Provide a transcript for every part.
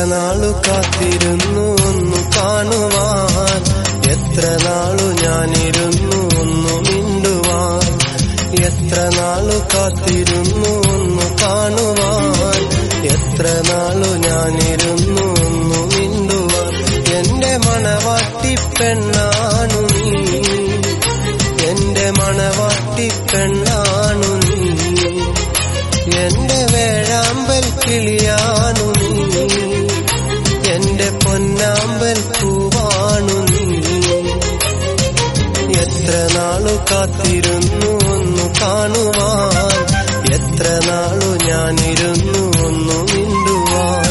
നാളു കാത്തിരുന്നു ഒന്നു കാണുവാൻ എത്ര നാളു ഞാനിരുന്നു ഒന്നു മിണ്ടുവാൻ എത്ര നാളു കാത്തിരുന്നു ഒന്നു കാണുവാൻ എത്ര നാളു ഞാനിരുന്നു ഒന്നു മിണ്ടുവാൻ എന്റെ മണവാട്ടി പെണ്ണാണു നീ എന്റെ മണവാട്ടി പെണ്ണാണു നീ എന്റെ വേഴാമ്പൽ കിളിയാണു നീ എന്റെ പൊന്നാമ്പൽ പൂവാണു നീ എത്ര നാളു കാത്തിരുന്നു ഒന്നു കാണുവാൻ എത്ര നാളു ഞാനിരുന്നു ഒന്നു മിണ്ടുവാൻ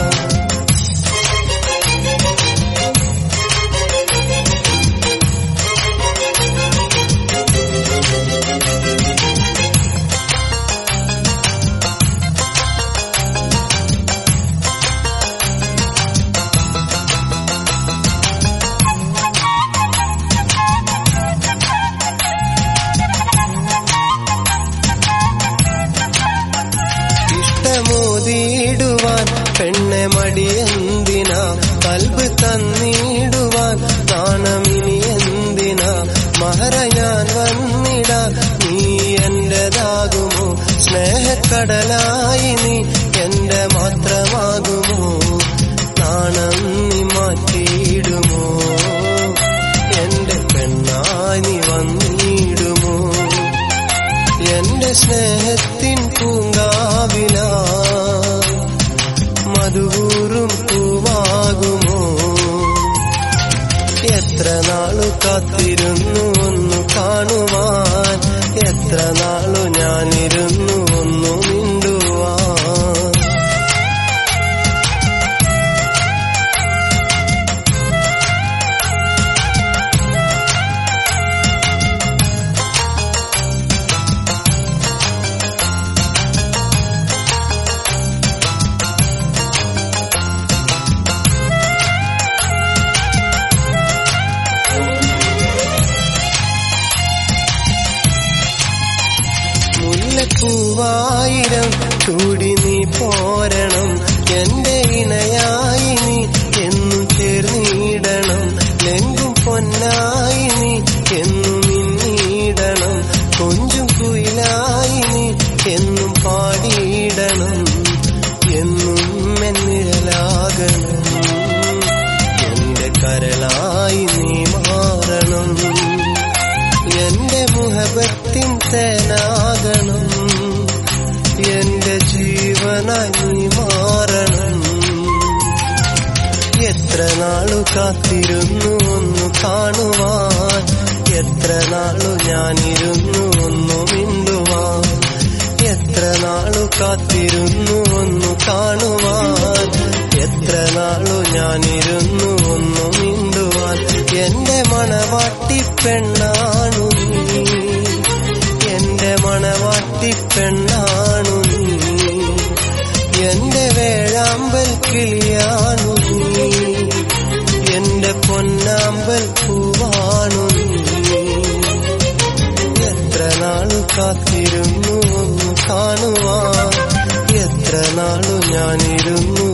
ഇഷ്ടമോതിയിടുവാൻ പെണ്ണെ മടിയെന്തിനാ കൽബ് തന്നിടുവാൻ നാണമിനി എന്തിനാ മഹര ഞാൻ വന്നിടാ നീ എന്റേതാകുമോ സ്നേഹക്കടലായി നീ എന്റെ മാത്രമാകുമോ നാണം നീ മാറ്റിയിടുമോ എന്റെ പെണ്ണായി നീ വന്നിടുമോ എന്റെ സ്നേഹത്തിൻ പൂങ്കാവില മധുകൂറും പൂവാകുമോ എത്ര നാളു കാത്തിരുന്നു ഒന്നു കാണുവാൻ എത്ര നാളു ഞാനിരുന്നു ഒന്നു മിണ്ടുവാൻ മുല്ലപ്പൂവായിരം ചൂടി നീ പോരണം എന്റെ ഇണയായി നീ എന്നും ചേർന്നിടണം ലെങ്കും പൊന്നായി നീ എന്നും മിന്നിടണം കൊഞ്ചും കുയിലായി നീ എന്നും പാടിയിടണം എന്നും എന്നിഴലാകണം എന്റെ കരളായി നീ മാറണം എന്റെ മുഹബത്തിൻ തേനാകണം എന്റെ ജീവനായി നീ മാറണം എത്ര നാളു കാത്തിരുന്നു ഒന്നു കാണുവാൻ എത്ര നാളു ഞാനിരുന്നു ഒന്നു മിണ്ടുവാൻ എത്ര നാളു കാത്തിരുന്നു ഒന്നു കാണുവാൻ എത്ര നാളു ഞാനിരുന്നു ഒന്നു മിണ്ടുവാൻ എന്റെ മണവാട്ടി പെണ്ണാണു നീ എന്റെ മണവാട്ടി പെണ്ണാണു നീ എന്റെ വേഴാമ്പൽ കിളിയാണു നീ എന്റെ പൊന്നാമ്പൽ പൂവാണു നീ എത്ര നാളു കാത്തിരുന്നു ഒന്ന് കാണുവാൻ എത്ര നാളു ഞാനിരുന്നു